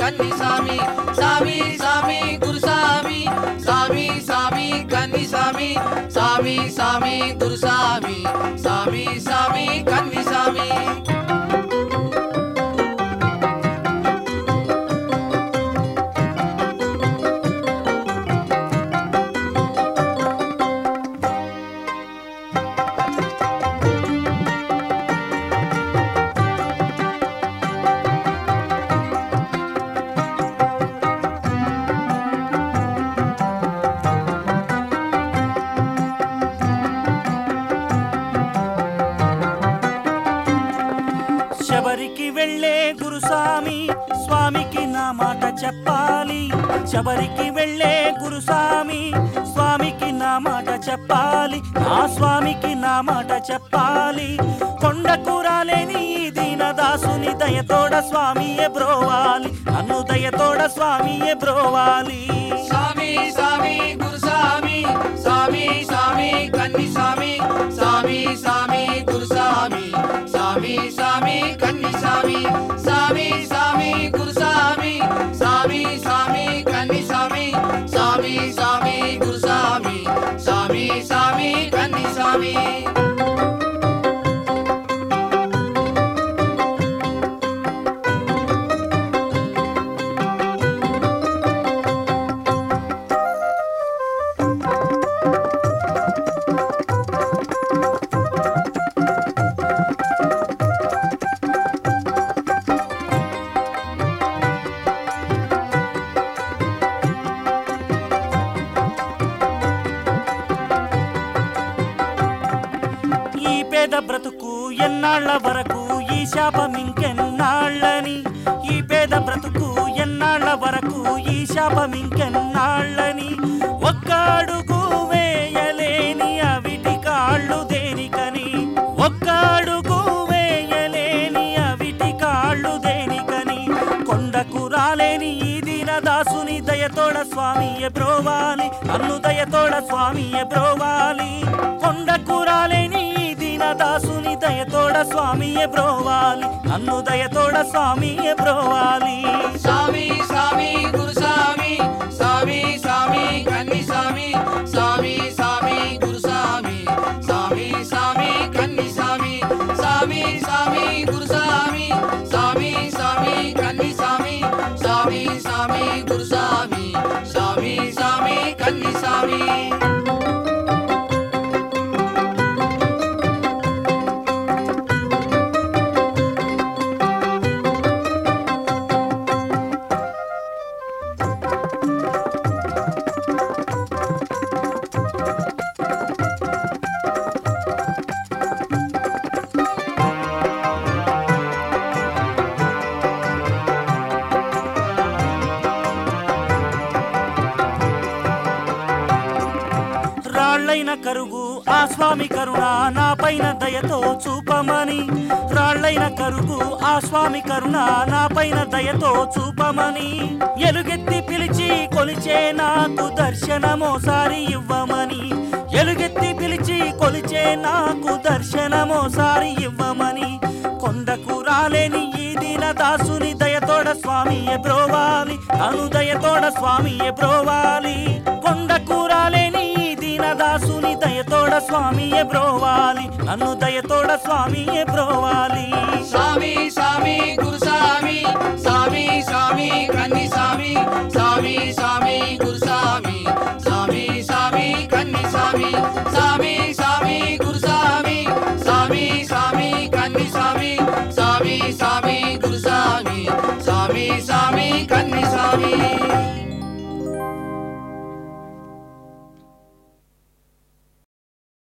కన్ని సామి సామి సామి గురుసామి సామి సామి కన్ని సామి సామి సామి గురుసామి సామి సామి కన్ని సామి శబరికి వెళ్ళే గురుస్వామి స్వామికి నా మాట చెప్పాలి శబరికి వెళ్ళే గురుస్వామి స్వామికి నా మాట చెప్పాలి నా స్వామికి నా మాట చెప్పాలి కొండకు రాలేని ఈ దీనదాసుని దయతోడ స్వామియే బ్రోవాలి నన్ను దయతోడ స్వామియే బ్రోవాలి సామి సామి గురుసామి సామి సామి కన్ని సామి సామి సామి గురుసామి సామి సామి కన్ని సామి సామి సామి గురుసామి సామి సామి కన్ని సామి సామి సామి గురుసామి సామి సామి కన్ని సామి ఈ పేద బ్రతుకు ఎన్నాళ్ళ వరకు ఈ శాపం ఇంకెన్నాళ్ళని ఈ పేద బ్రతుకు ఎన్నాళ్ళ వరకు ఈ శాపం ఇంకెన్నాళ్ళని ఒక్క అడుగు వేయలేని అవిటి కాళ్ళు దేనికని ఒక్క అడుగు వేయలేని అవిటి కాళ్ళు దేనికని కొండకు రాలేని ఈ దీనదాసుని దయతోడ స్వామియే బ్రోవాలి అన్ను దయతోడ స్వామియే బ్రోవాలి కొండకు రాలేని ఈ దీనదాసుని దయతోడ స్వామియే బ్రోవాలి నన్ను దయతోడ స్వామియే బ్రోవాలి సామి సామి గురుసామి సామి సామి కన్ని సామి సామి సామి గురుసామి సామి సామి కన్ని సామి సామి సామి గురుసామి సామి సామి కన్ని సామి సామి సామి గురుసామి సామి సామి కన్ని సామి రాళ్ళైన కరుగు ఆ స్వామి కరుణ నా పైన దయతో చూపమని రాళ్ళైన కరుగు ఆ స్వామి కరుణ నా పైన దయతో చూపమని ఎలుగెత్తి పిలిచి కొలిచే నాకు దర్శనమోసారి ఇవ్వమని ఎలుగెత్తి పిలిచి కొలిచే నాకు దర్శనమోసారి ఇవ్వమని కొండకు రాలేని ఈ దీన దాసుని దయతోడ స్వామియే బ్రోవాలి అను దయతోడ స్వామియే బ్రోవాలి కొండకు రాలేని ఈ దీన దాసుని దయతోడ స్వామియే బ్రోవాలి నన్ను దయతోడ స్వామియే బ్రోవాలి సామి సామి గురుసామి సామి సామి